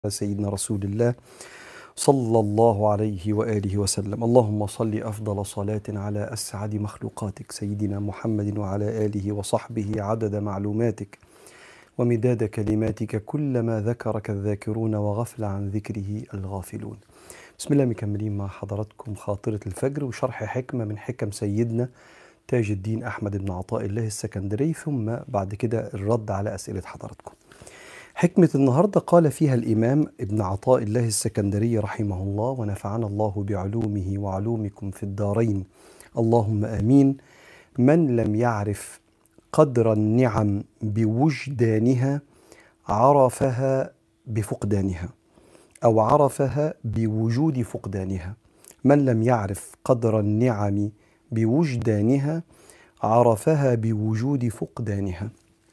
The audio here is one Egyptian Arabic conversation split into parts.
سيدنا رسول الله صلى الله عليه واله وسلم اللهم صل افضل صلاه على اسعد مخلوقاتك سيدنا محمد وعلى اله وصحبه عدد معلوماتك ومداد كلماتك كلما ذكرك الذاكرون وغفل عن ذكره الغافلون بسم الله مكملين مع حضراتكم خاطره الفجر وشرح حكمه من حكم سيدنا تاج الدين احمد بن عطاء الله السكندري ثم بعد كده الرد على اسئله حضراتكم حكمة النهاردة قال فيها الإمام ابن عطاء الله السكندري رحمه الله ونفعنا الله بعلومه وعلومكم في الدارين اللهم آمين من لم يعرف قدر النعم بوجدانها عرفها بفقدانها أو عرفها بوجود فقدانها من لم يعرف قدر النعم بوجدانها عرفها بوجود فقدانها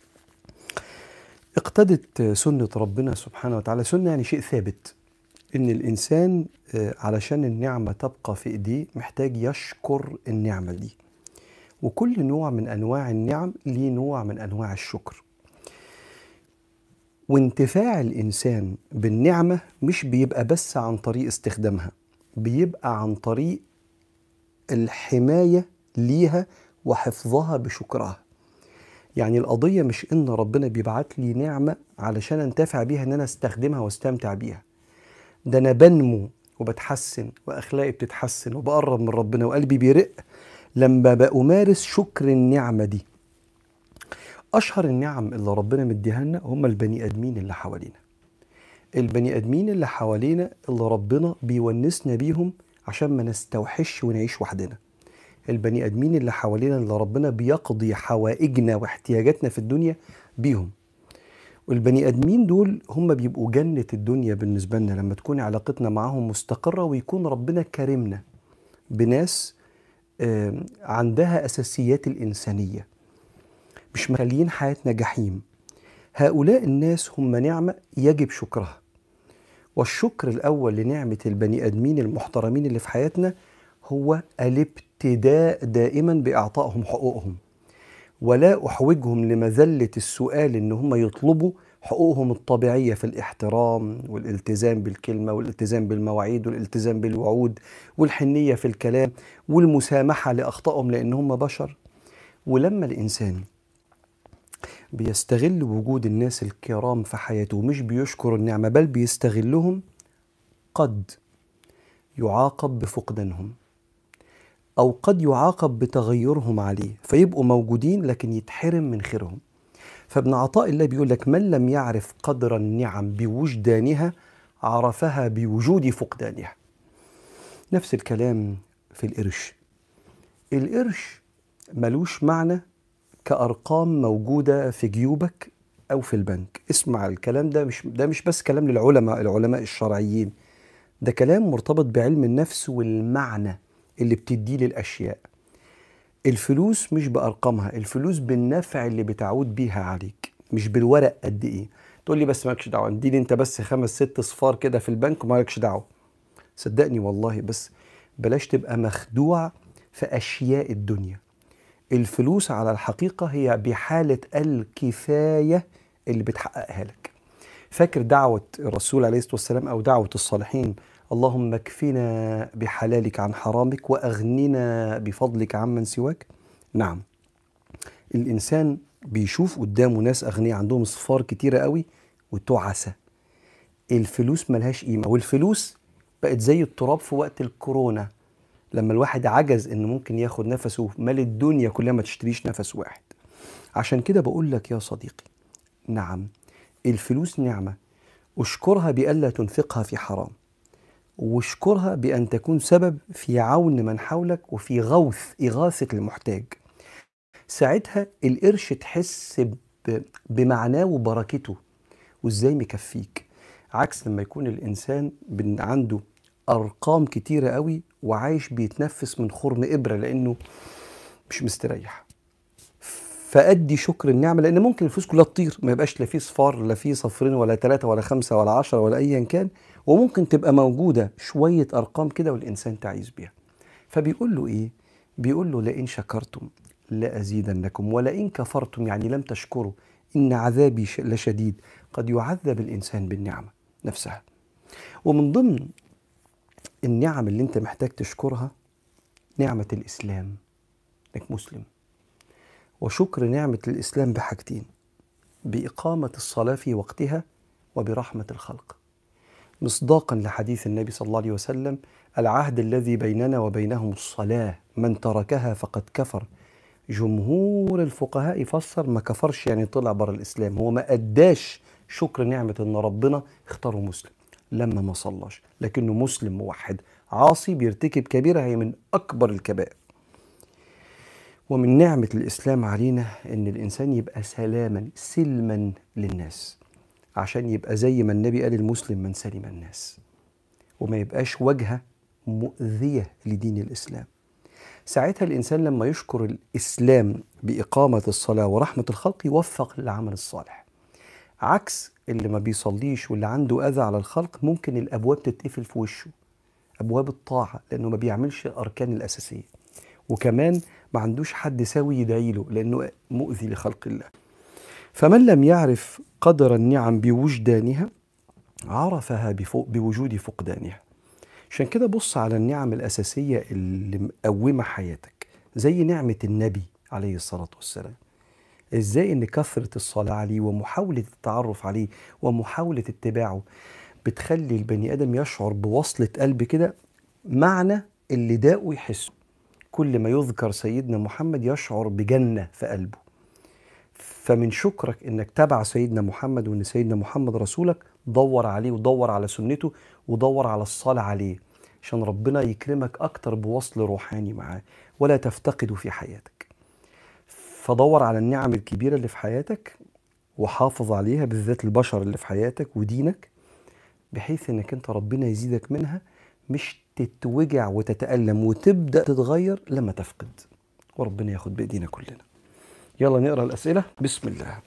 اقتدت سنة ربنا سبحانه وتعالى سنة يعني شيء ثابت إن الإنسان علشان النعمة تبقى في إيديه محتاج يشكر النعمة دي وكل نوع من أنواع النعم ليه نوع من أنواع الشكر وانتفاع الإنسان بالنعمة مش بيبقى بس عن طريق استخدامها بيبقى عن طريق الحماية ليها وحفظها بشكرها يعني القضية مش إن ربنا بيبعت لي نعمة علشان أنتفع بيها إن أنا أستخدمها واستمتع بيها ده أنا بنمو وبتحسن وأخلاقي بتتحسن وبقرب من ربنا وقلبي بيرق لما بأمارس شكر النعمة دي أشهر النعم اللي ربنا مديها لنا هم البني آدمين اللي حوالينا البني آدمين اللي حوالينا اللي ربنا بيونسنا بيهم عشان ما نستوحش ونعيش وحدنا البني ادمين اللي حوالينا اللي ربنا بيقضي حوائجنا واحتياجاتنا في الدنيا بيهم والبني ادمين دول هم بيبقوا جنة الدنيا بالنسبة لنا لما تكون علاقتنا معاهم مستقرة ويكون ربنا كرمنا بناس عندها أساسيات الإنسانية مش مخليين حياتنا جحيم هؤلاء الناس هم نعمة يجب شكرها والشكر الأول لنعمة البني آدمين المحترمين اللي في حياتنا هو الابتداء دائما باعطائهم حقوقهم ولا احوجهم لمذله السؤال ان هم يطلبوا حقوقهم الطبيعيه في الاحترام والالتزام بالكلمه والالتزام بالمواعيد والالتزام بالوعود والحنيه في الكلام والمسامحه لاخطائهم لان هم بشر ولما الانسان بيستغل وجود الناس الكرام في حياته ومش بيشكر النعمه بل بيستغلهم قد يعاقب بفقدانهم أو قد يعاقب بتغيرهم عليه فيبقوا موجودين لكن يتحرم من خيرهم فابن عطاء الله بيقول لك من لم يعرف قدر النعم بوجدانها عرفها بوجود فقدانها نفس الكلام في القرش القرش ملوش معنى كأرقام موجودة في جيوبك أو في البنك اسمع الكلام ده مش ده مش بس كلام للعلماء العلماء الشرعيين ده كلام مرتبط بعلم النفس والمعنى اللي بتديه للأشياء الفلوس مش بأرقامها الفلوس بالنفع اللي بتعود بيها عليك مش بالورق قد إيه تقول لي بس مالكش دعوة اديني انت بس خمس ست صفار كده في البنك ومالكش دعوة صدقني والله بس بلاش تبقى مخدوع في أشياء الدنيا الفلوس على الحقيقة هي بحالة الكفاية اللي بتحققها لك فاكر دعوة الرسول عليه الصلاة والسلام أو دعوة الصالحين اللهم اكفنا بحلالك عن حرامك واغننا بفضلك عمن سواك نعم الانسان بيشوف قدامه ناس اغنياء عندهم صفار كتيره قوي وتعسه الفلوس ملهاش قيمه والفلوس بقت زي التراب في وقت الكورونا لما الواحد عجز انه ممكن ياخد نفسه مال الدنيا كلها ما تشتريش نفس واحد عشان كده بقول لك يا صديقي نعم الفلوس نعمه اشكرها بألا تنفقها في حرام واشكرها بأن تكون سبب في عون من حولك وفي غوث إغاثة المحتاج ساعتها القرش تحس بمعناه وبركته وازاي مكفيك عكس لما يكون الإنسان عنده أرقام كتيرة قوي وعايش بيتنفس من خرم إبرة لأنه مش مستريح فأدي شكر النعمة لأن ممكن الفلوس كلها تطير ما يبقاش لا فيه صفار لا فيه صفرين ولا ثلاثة ولا خمسة ولا عشرة ولا أيا كان وممكن تبقى موجودة شوية أرقام كده والإنسان تعيش بيها فبيقول له إيه؟ بيقول له لئن شكرتم لأزيدنكم ولئن كفرتم يعني لم تشكروا إن عذابي لشديد قد يعذب الإنسان بالنعمة نفسها ومن ضمن النعم اللي انت محتاج تشكرها نعمة الإسلام إنك مسلم وشكر نعمة الإسلام بحاجتين بإقامة الصلاة في وقتها وبرحمة الخلق مصداقا لحديث النبي صلى الله عليه وسلم العهد الذي بيننا وبينهم الصلاة من تركها فقد كفر جمهور الفقهاء يفسر ما كفرش يعني طلع بره الإسلام هو ما أداش شكر نعمة إن ربنا اختاره مسلم لما ما صلاش لكنه مسلم موحد عاصي بيرتكب كبيرة هي من أكبر الكبائر ومن نعمة الإسلام علينا إن الإنسان يبقى سلاما سلما للناس عشان يبقى زي ما النبي قال المسلم من سلم الناس وما يبقاش واجهة مؤذية لدين الإسلام ساعتها الإنسان لما يشكر الإسلام بإقامة الصلاة ورحمة الخلق يوفق للعمل الصالح عكس اللي ما بيصليش واللي عنده أذى على الخلق ممكن الأبواب تتقفل في وشه أبواب الطاعة لأنه ما بيعملش الأركان الأساسية وكمان ما عندوش حد سوي يدعي له لأنه مؤذي لخلق الله فمن لم يعرف قدر النعم بوجدانها عرفها بوجود فقدانها عشان كده بص على النعم الأساسية اللي مقومة حياتك زي نعمة النبي عليه الصلاة والسلام ازاي ان كثرة الصلاة عليه ومحاولة التعرف عليه ومحاولة اتباعه بتخلي البني آدم يشعر بوصلة قلب كده معنى اللي داقه يحسه كل ما يذكر سيدنا محمد يشعر بجنة في قلبه فمن شكرك انك تبع سيدنا محمد وان سيدنا محمد رسولك دور عليه ودور على سنته ودور على الصلاة عليه عشان ربنا يكرمك أكتر بوصل روحاني معاه ولا تفتقده في حياتك فدور على النعم الكبيرة اللي في حياتك وحافظ عليها بالذات البشر اللي في حياتك ودينك بحيث انك انت ربنا يزيدك منها مش تتوجع وتتألم وتبدأ تتغير لما تفقد وربنا ياخد بإيدينا كلنا يلا نقرأ الأسئلة بسم الله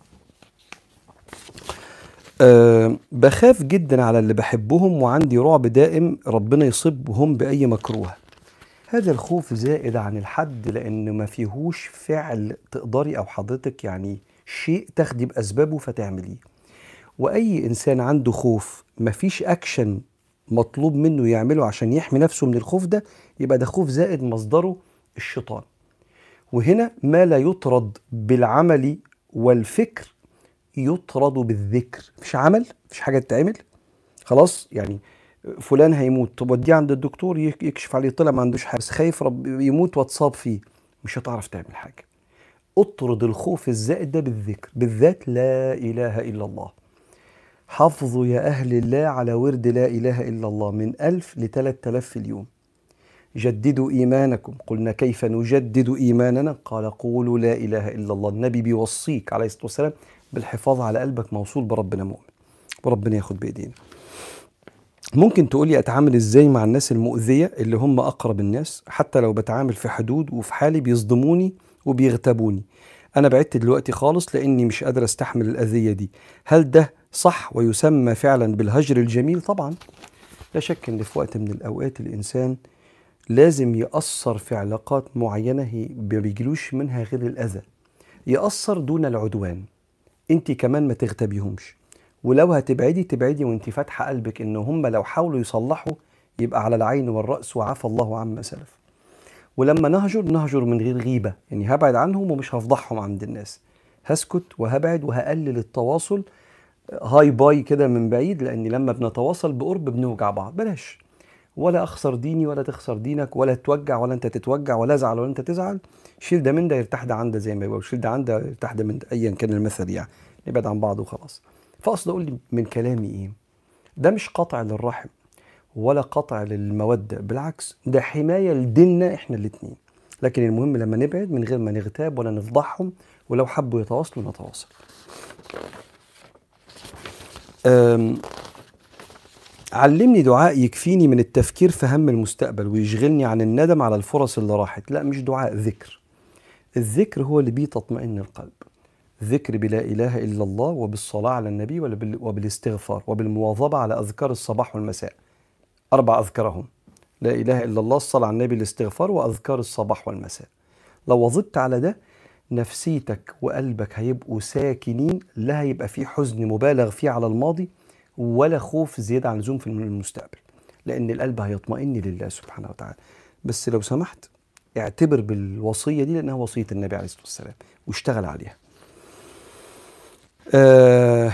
أه بخاف جدا على اللي بحبهم وعندي رعب دائم ربنا يصيبهم بأي مكروه هذا الخوف زائد عن الحد لأن ما فيهوش فعل تقدري أو حضرتك يعني شيء تاخدي بأسبابه فتعمليه وأي إنسان عنده خوف ما فيش أكشن مطلوب منه يعمله عشان يحمي نفسه من الخوف ده يبقى ده خوف زائد مصدره الشيطان وهنا ما لا يطرد بالعمل والفكر يطرد بالذكر مفيش عمل مفيش حاجه تتعمل خلاص يعني فلان هيموت طب وديه عند الدكتور يكشف عليه طلع ما عندوش حاجه بس خايف رب يموت واتصاب فيه مش هتعرف تعمل حاجه اطرد الخوف الزائد ده بالذكر بالذات لا اله الا الله حافظوا يا أهل الله على ورد لا إله إلا الله من ألف لثلاث آلاف في اليوم جددوا إيمانكم قلنا كيف نجدد إيماننا قال قولوا لا إله إلا الله النبي بيوصيك عليه الصلاة والسلام بالحفاظ على قلبك موصول بربنا مؤمن وربنا ياخد بإيدينا ممكن تقولي أتعامل إزاي مع الناس المؤذية اللي هم أقرب الناس حتى لو بتعامل في حدود وفي حالي بيصدموني وبيغتابوني أنا بعدت دلوقتي خالص لأني مش قادر أستحمل الأذية دي هل ده صح ويسمى فعلا بالهجر الجميل طبعا لا شك ان في وقت من الاوقات الانسان لازم يأثر في علاقات معينة هي ما بيجيلوش منها غير الأذى يأثر دون العدوان انت كمان ما تغتبيهمش ولو هتبعدي تبعدي وانت فاتحة قلبك ان هم لو حاولوا يصلحوا يبقى على العين والرأس وعفى الله عما سلف ولما نهجر نهجر من غير غيبة يعني هبعد عنهم ومش هفضحهم عند الناس هسكت وهبعد وهقلل التواصل هاي باي كده من بعيد لان لما بنتواصل بقرب بنوجع بعض بلاش ولا اخسر ديني ولا تخسر دينك ولا تتوجع ولا انت تتوجع ولا ازعل ولا انت تزعل شيل ده من ده يرتاح ده عن ده زي ما يبقى شيل ده عن ده يرتاح ده من ده ايا كان المثل يعني نبعد عن بعض وخلاص فاقصد اقول لي من كلامي ايه ده مش قطع للرحم ولا قطع للموده بالعكس ده حمايه لديننا احنا الاثنين لكن المهم لما نبعد من غير ما نغتاب ولا نفضحهم ولو حبوا يتواصلوا نتواصل علمني دعاء يكفيني من التفكير في هم المستقبل ويشغلني عن الندم على الفرص اللي راحت لا مش دعاء ذكر الذكر هو اللي بيه تطمئن القلب ذكر بلا إله إلا الله وبالصلاة على النبي وبالاستغفار وبالمواظبة على أذكار الصباح والمساء أربع أذكارهم لا إله إلا الله الصلاة على النبي الاستغفار وأذكار الصباح والمساء لو وظبت على ده نفسيتك وقلبك هيبقوا ساكنين لا هيبقى في حزن مبالغ فيه على الماضي ولا خوف زياده عن اللزوم في المستقبل لان القلب هيطمئن لله سبحانه وتعالى بس لو سمحت اعتبر بالوصيه دي لانها وصيه النبي عليه الصلاه والسلام واشتغل عليها آه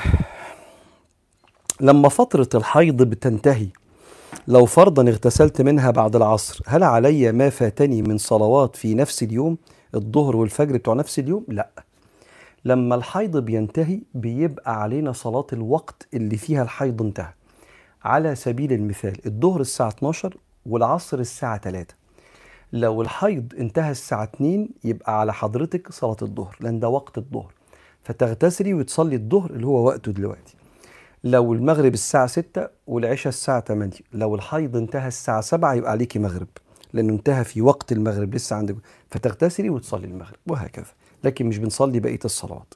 لما فتره الحيض بتنتهي لو فرضا اغتسلت منها بعد العصر هل علي ما فاتني من صلوات في نفس اليوم الظهر والفجر بتوع نفس اليوم لا لما الحيض بينتهي بيبقى علينا صلاة الوقت اللي فيها الحيض انتهى على سبيل المثال الظهر الساعة 12 والعصر الساعة 3 لو الحيض انتهى الساعة 2 يبقى على حضرتك صلاة الظهر لأن ده وقت الظهر فتغتسلي وتصلي الظهر اللي هو وقته دلوقتي لو المغرب الساعة 6 والعشاء الساعة 8 لو الحيض انتهى الساعة 7 يبقى عليكي مغرب لأنه انتهى في وقت المغرب لسه عندك فتغتسلي وتصلي المغرب وهكذا لكن مش بنصلي بقية الصلوات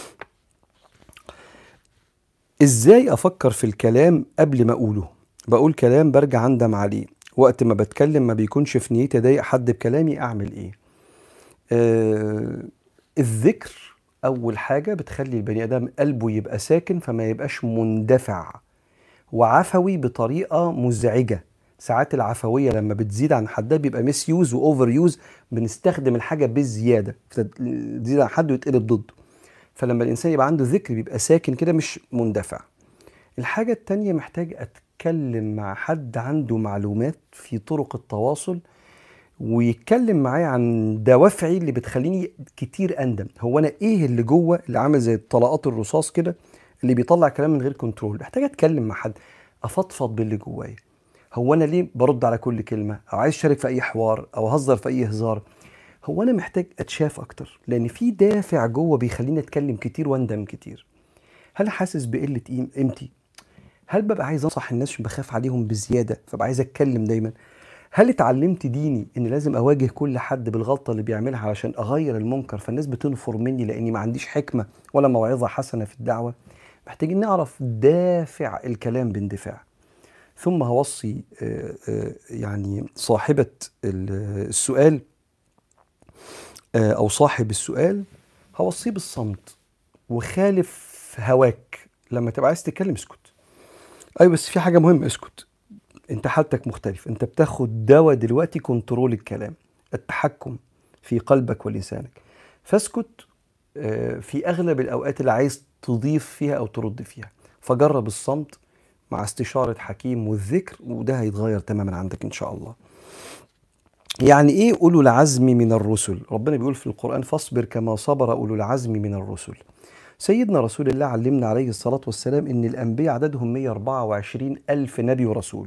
ازاي افكر في الكلام قبل ما اقوله بقول كلام برجع اندم عليه وقت ما بتكلم ما بيكونش في نيتي اضايق حد بكلامي اعمل ايه آه الذكر اول حاجه بتخلي البني ادم قلبه يبقى ساكن فما يبقاش مندفع وعفوي بطريقه مزعجه ساعات العفويه لما بتزيد عن حدها بيبقى ميس يوز واوفر يوز بنستخدم الحاجه بزياده تزيد عن حد ويتقلب ضده فلما الانسان يبقى عنده ذكر بيبقى ساكن كده مش مندفع الحاجه التانية محتاج اتكلم مع حد عنده معلومات في طرق التواصل ويتكلم معايا عن دوافعي اللي بتخليني كتير اندم هو انا ايه اللي جوه اللي عامل زي طلقات الرصاص كده اللي بيطلع كلام من غير كنترول محتاج اتكلم مع حد افضفض باللي جوايا هو انا ليه برد على كل كلمه او عايز اشارك في اي حوار او اهزر في اي هزار هو انا محتاج اتشاف اكتر لان في دافع جوه بيخليني اتكلم كتير واندم كتير هل حاسس بقله قيمتي هل ببقى عايز انصح الناس عشان بخاف عليهم بزياده فبقى عايز اتكلم دايما هل اتعلمت ديني ان لازم اواجه كل حد بالغلطه اللي بيعملها علشان اغير المنكر فالناس بتنفر مني لاني ما عنديش حكمه ولا موعظه حسنه في الدعوه محتاجين نعرف دافع الكلام باندفاع ثم هوصي يعني صاحبه السؤال او صاحب السؤال هوصيه بالصمت وخالف هواك لما تبقى عايز تتكلم اسكت ايوه بس في حاجه مهمه اسكت انت حالتك مختلف انت بتاخد دواء دلوقتي كنترول الكلام التحكم في قلبك ولسانك فاسكت في اغلب الاوقات اللي عايز تضيف فيها او ترد فيها فجرب الصمت مع استشاره حكيم والذكر وده هيتغير تماما عندك ان شاء الله يعني ايه اولو العزم من الرسل ربنا بيقول في القران فاصبر كما صبر اولو العزم من الرسل سيدنا رسول الله علمنا عليه الصلاة والسلام إن الأنبياء عددهم 124 ألف نبي ورسول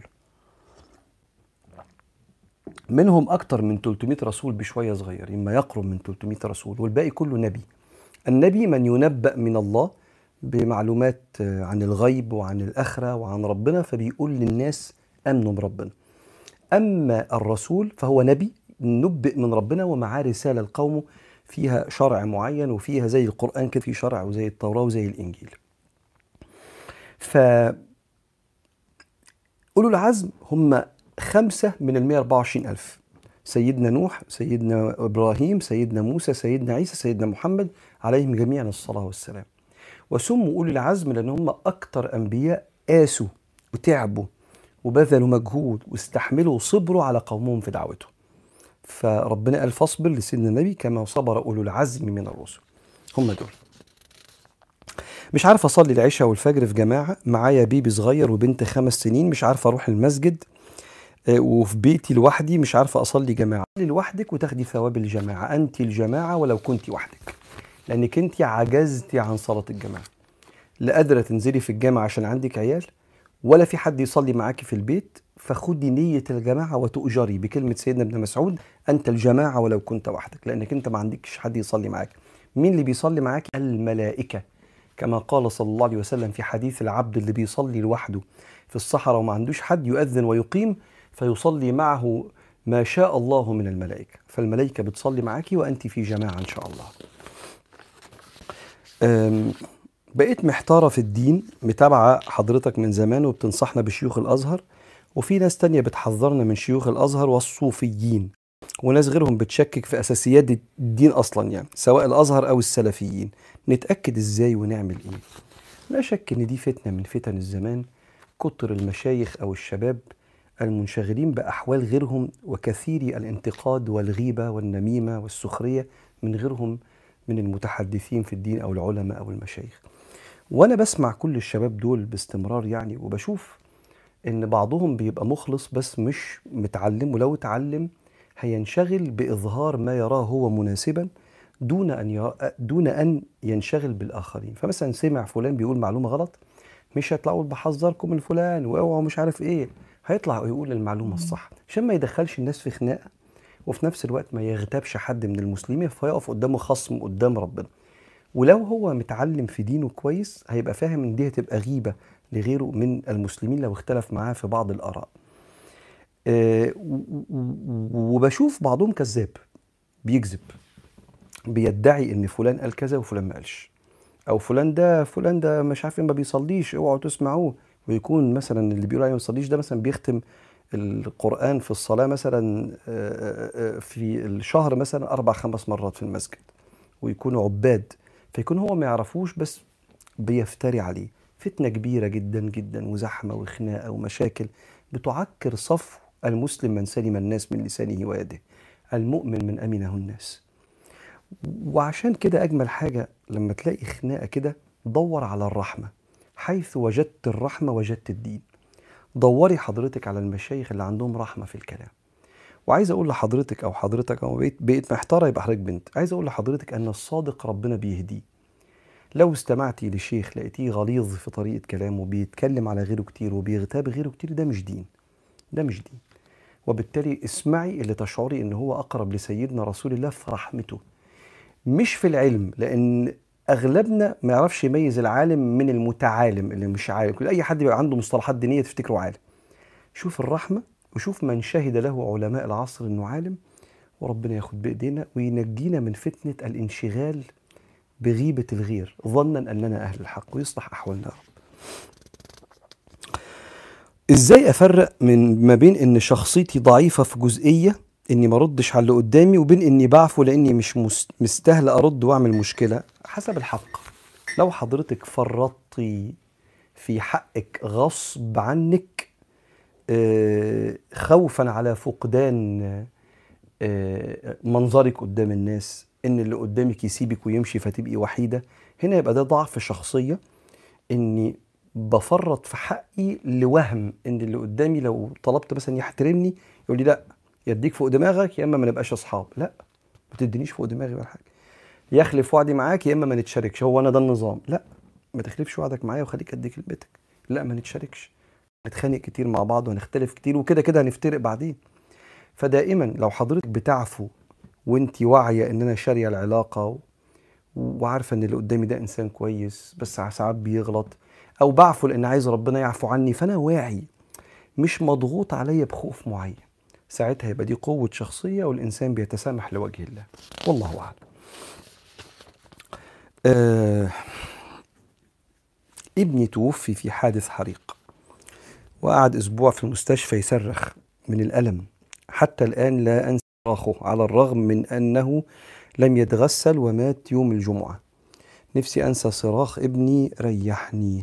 منهم أكتر من 300 رسول بشوية صغير إما يقرب من 300 رسول والباقي كله نبي النبي من ينبأ من الله بمعلومات عن الغيب وعن الآخرة وعن ربنا فبيقول للناس أمنوا بربنا أما الرسول فهو نبي نبئ من ربنا ومعاه رسالة لقومه فيها شرع معين وفيها زي القرآن كده في شرع وزي التوراة وزي الإنجيل ف أولو العزم هم خمسة من المئة أربعة وعشرين ألف سيدنا نوح سيدنا إبراهيم سيدنا موسى سيدنا عيسى سيدنا محمد عليهم جميعا الصلاة والسلام وسموا أولي العزم لأن هم أكتر أنبياء قاسوا وتعبوا وبذلوا مجهود واستحملوا وصبروا على قومهم في دعوتهم فربنا قال فاصبر لسيدنا النبي كما صبر اولو العزم من الرسل هم دول مش عارف اصلي العشاء والفجر في جماعه معايا بيبي صغير وبنت خمس سنين مش عارف اروح المسجد وفي بيتي لوحدي مش عارفه اصلي جماعه لوحدك وتاخدي ثواب الجماعه انت الجماعه ولو كنت وحدك لانك انت عجزتي عن صلاه الجماعه لا قادره تنزلي في الجامع عشان عندك عيال ولا في حد يصلي معاكي في البيت فخدي نية الجماعة وتؤجري بكلمة سيدنا ابن مسعود أنت الجماعة ولو كنت وحدك لأنك أنت ما عندكش حد يصلي معاك مين اللي بيصلي معاك الملائكة كما قال صلى الله عليه وسلم في حديث العبد اللي بيصلي لوحده في الصحراء وما عندوش حد يؤذن ويقيم فيصلي معه ما شاء الله من الملائكة فالملائكة بتصلي معاكي وأنت في جماعة إن شاء الله بقيت محتارة في الدين متابعة حضرتك من زمان وبتنصحنا بشيوخ الأزهر وفي ناس تانية بتحذرنا من شيوخ الأزهر والصوفيين وناس غيرهم بتشكك في أساسيات الدين أصلا يعني سواء الأزهر أو السلفيين نتأكد إزاي ونعمل إيه لا شك ان دي فتنه من فتن الزمان كتر المشايخ او الشباب المنشغلين باحوال غيرهم وكثير الانتقاد والغيبه والنميمه والسخريه من غيرهم من المتحدثين في الدين او العلماء او المشايخ. وانا بسمع كل الشباب دول باستمرار يعني وبشوف ان بعضهم بيبقى مخلص بس مش متعلم ولو اتعلم هينشغل باظهار ما يراه هو مناسبا دون ان يرى دون ان ينشغل بالاخرين فمثلا سمع فلان بيقول معلومه غلط مش هيطلعوا بحذركم من فلان واوعوا مش عارف ايه هيطلع ويقول المعلومه الصح عشان ما يدخلش الناس في خناقه وفي نفس الوقت ما يغتابش حد من المسلمين فيقف قدامه خصم قدام ربنا ولو هو متعلم في دينه كويس هيبقى فاهم ان دي هتبقى غيبه لغيره من المسلمين لو اختلف معاه في بعض الاراء آه، وبشوف بعضهم كذاب بيكذب بيدعي ان فلان قال كذا وفلان ما قالش او فلان ده فلان ده مش عارف إيه، ما بيصليش اوعوا تسمعوه ويكون مثلا اللي بيقول عليه ما بيصليش ده مثلا بيختم القرآن في الصلاة مثلا آه، آه، في الشهر مثلا أربع خمس مرات في المسجد ويكونوا عباد فيكون هو ما يعرفوش بس بيفتري عليه فتنة كبيرة جدا جدا وزحمة وخناقة ومشاكل بتعكر صف المسلم من سلم الناس من لسانه ويده المؤمن من أمنه الناس وعشان كده أجمل حاجة لما تلاقي خناقة كده دور على الرحمة حيث وجدت الرحمة وجدت الدين دوري حضرتك على المشايخ اللي عندهم رحمة في الكلام وعايز اقول لحضرتك او حضرتك او بقيت بقيت محتاره يبقى حضرتك بنت عايز اقول لحضرتك ان الصادق ربنا بيهديه لو استمعتي لشيخ لقيتيه غليظ في طريقه كلامه بيتكلم على غيره كتير وبيغتاب غيره كتير ده مش دين ده مش دين وبالتالي اسمعي اللي تشعري ان هو اقرب لسيدنا رسول الله في رحمته مش في العلم لان اغلبنا ما يعرفش يميز العالم من المتعالم اللي مش عالم كل اي حد بيبقى عنده مصطلحات دينيه تفتكره عالم شوف الرحمه وشوف من شهد له علماء العصر انه عالم وربنا ياخد بايدينا وينجينا من فتنه الانشغال بغيبه الغير ظنا اننا اهل الحق ويصلح احوالنا يا رب ازاي افرق من ما بين ان شخصيتي ضعيفه في جزئيه اني ما اردش على اللي قدامي وبين اني بعفو لاني مش مستاهل ارد واعمل مشكله حسب الحق لو حضرتك فرطتي في حقك غصب عنك آه، خوفا على فقدان آه، منظرك قدام الناس ان اللي قدامك يسيبك ويمشي فتبقي وحيده هنا يبقى ده ضعف شخصيه اني بفرط في حقي لوهم ان اللي قدامي لو طلبت مثلا يحترمني يقول لي لا يديك فوق دماغك يا اما ما نبقاش اصحاب لا ما تدينيش فوق دماغي ولا حاجه يخلف وعدي معاك يا اما ما نتشاركش هو انا ده النظام لا ما تخلفش وعدك معايا وخليك اديك لبيتك لا ما نتشاركش نتخانق كتير مع بعض وهنختلف كتير وكده كده هنفترق بعدين فدائما لو حضرتك بتعفو وانت واعيه ان انا شاريه العلاقه و... وعارفه ان اللي قدامي ده انسان كويس بس ساعات بيغلط او بعفو لان عايز ربنا يعفو عني فانا واعي مش مضغوط عليا بخوف معين ساعتها يبقى دي قوة شخصية والإنسان بيتسامح لوجه الله والله أعلم آه ابني توفي في حادث حريق وقعد أسبوع في المستشفى يصرخ من الألم حتى الآن لا أنسى صراخه على الرغم من أنه لم يتغسل ومات يوم الجمعة نفسي أنسى صراخ ابني ريحني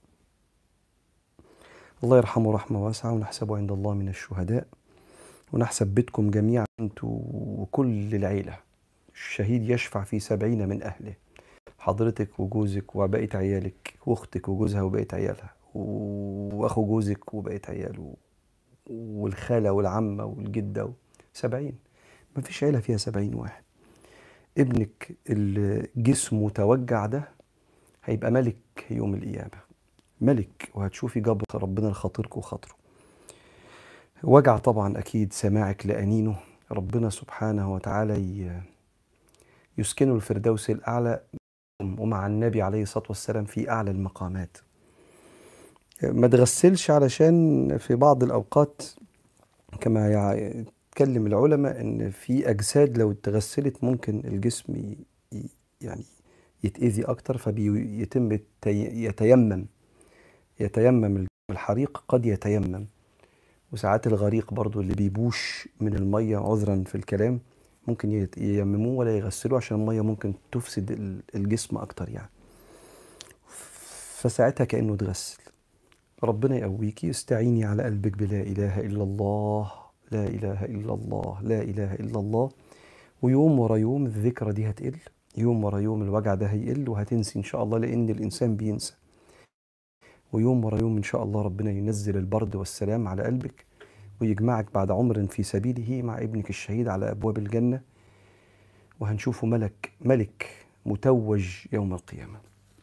الله يرحمه رحمة واسعة ونحسبه عند الله من الشهداء ونحسب بيتكم جميعا انتوا وكل العيلة الشهيد يشفع في سبعين من أهله حضرتك وجوزك وبقية عيالك واختك وجوزها وبقية عيالها واخو جوزك وبقية عياله والخالة والعمة والجدة سبعين مفيش عيلة فيها سبعين واحد ابنك اللي جسمه توجع ده هيبقى ملك يوم القيامة ملك وهتشوفي جبر ربنا لخاطرك وخاطره وجع طبعا أكيد سماعك لأنينه ربنا سبحانه وتعالى يسكنه الفردوس الأعلى ومع النبي عليه الصلاة والسلام في أعلى المقامات ما تغسلش علشان في بعض الأوقات كما يتكلم العلماء ان في اجساد لو اتغسلت ممكن الجسم يعني يتأذي اكتر فبيتم يتيمم يتيمم الحريق قد يتيمم وساعات الغريق برضو اللي بيبوش من المية عذرا في الكلام ممكن ييمموه ولا يغسلوه عشان المية ممكن تفسد الجسم أكتر يعني فساعتها كأنه اتغسل ربنا يقويكي استعيني على قلبك بلا إله إلا الله لا إله إلا الله لا إله إلا الله ويوم ورا يوم الذكرى دي هتقل يوم ورا يوم الوجع ده هيقل وهتنسي إن شاء الله لأن الإنسان بينسى ويوم ورا يوم إن شاء الله ربنا ينزل البرد والسلام على قلبك ويجمعك بعد عمر في سبيله مع ابنك الشهيد على أبواب الجنة وهنشوفه ملك ملك متوج يوم القيامة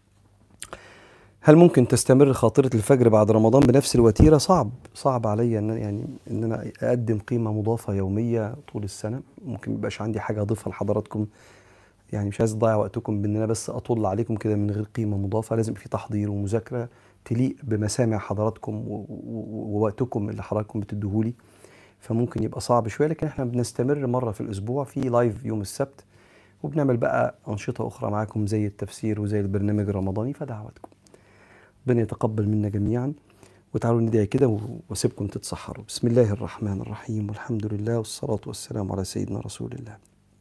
هل ممكن تستمر خاطرة الفجر بعد رمضان بنفس الوتيرة؟ صعب صعب عليا ان يعني ان انا اقدم قيمة مضافة يومية طول السنة ممكن ميبقاش عندي حاجة اضيفها لحضراتكم يعني مش عايز اضيع وقتكم بان انا بس اطل عليكم كده من غير قيمة مضافة لازم في تحضير ومذاكرة تليق بمسامع حضراتكم و- و- ووقتكم اللي حضراتكم بتديهولي فممكن يبقى صعب شوية لكن احنا بنستمر مرة في الاسبوع في لايف يوم السبت وبنعمل بقى أنشطة أخرى معاكم زي التفسير وزي البرنامج الرمضاني فدعواتكم ربنا يتقبل منا جميعا وتعالوا ندعي كده و- واسيبكم تتسحروا بسم الله الرحمن الرحيم والحمد لله والصلاة والسلام على سيدنا رسول الله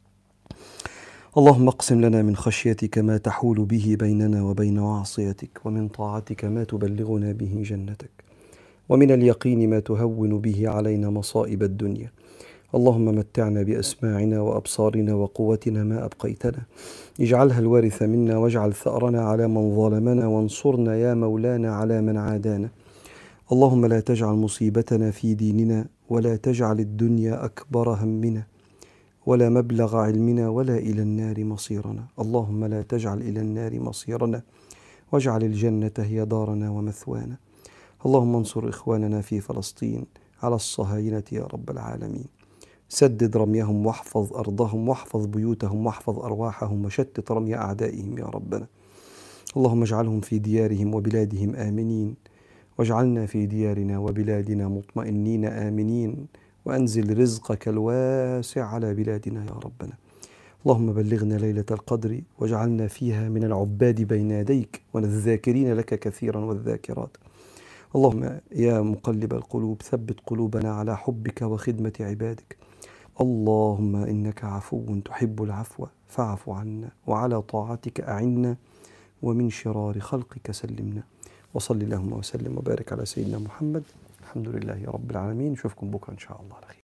اللهم اقسم لنا من خشيتك ما تحول به بيننا وبين معصيتك ومن طاعتك ما تبلغنا به جنتك ومن اليقين ما تهون به علينا مصائب الدنيا اللهم متعنا باسماعنا وابصارنا وقوتنا ما ابقيتنا اجعلها الوارث منا واجعل ثارنا على من ظلمنا وانصرنا يا مولانا على من عادانا اللهم لا تجعل مصيبتنا في ديننا ولا تجعل الدنيا اكبر همنا ولا مبلغ علمنا ولا الى النار مصيرنا اللهم لا تجعل الى النار مصيرنا واجعل الجنه هي دارنا ومثوانا اللهم انصر اخواننا في فلسطين على الصهاينه يا رب العالمين سدد رميهم واحفظ ارضهم واحفظ بيوتهم واحفظ ارواحهم وشتت رمي اعدائهم يا ربنا اللهم اجعلهم في ديارهم وبلادهم امنين واجعلنا في ديارنا وبلادنا مطمئنين امنين وانزل رزقك الواسع على بلادنا يا ربنا اللهم بلغنا ليله القدر واجعلنا فيها من العباد بين يديك والذاكرين لك كثيرا والذاكرات اللهم يا مقلب القلوب ثبت قلوبنا على حبك وخدمه عبادك اللهم انك عفو تحب العفو فاعف عنا وعلى طاعتك اعنا ومن شرار خلقك سلمنا وصل اللهم وسلم وبارك على سيدنا محمد الحمد لله رب العالمين نشوفكم بكره ان شاء الله على خير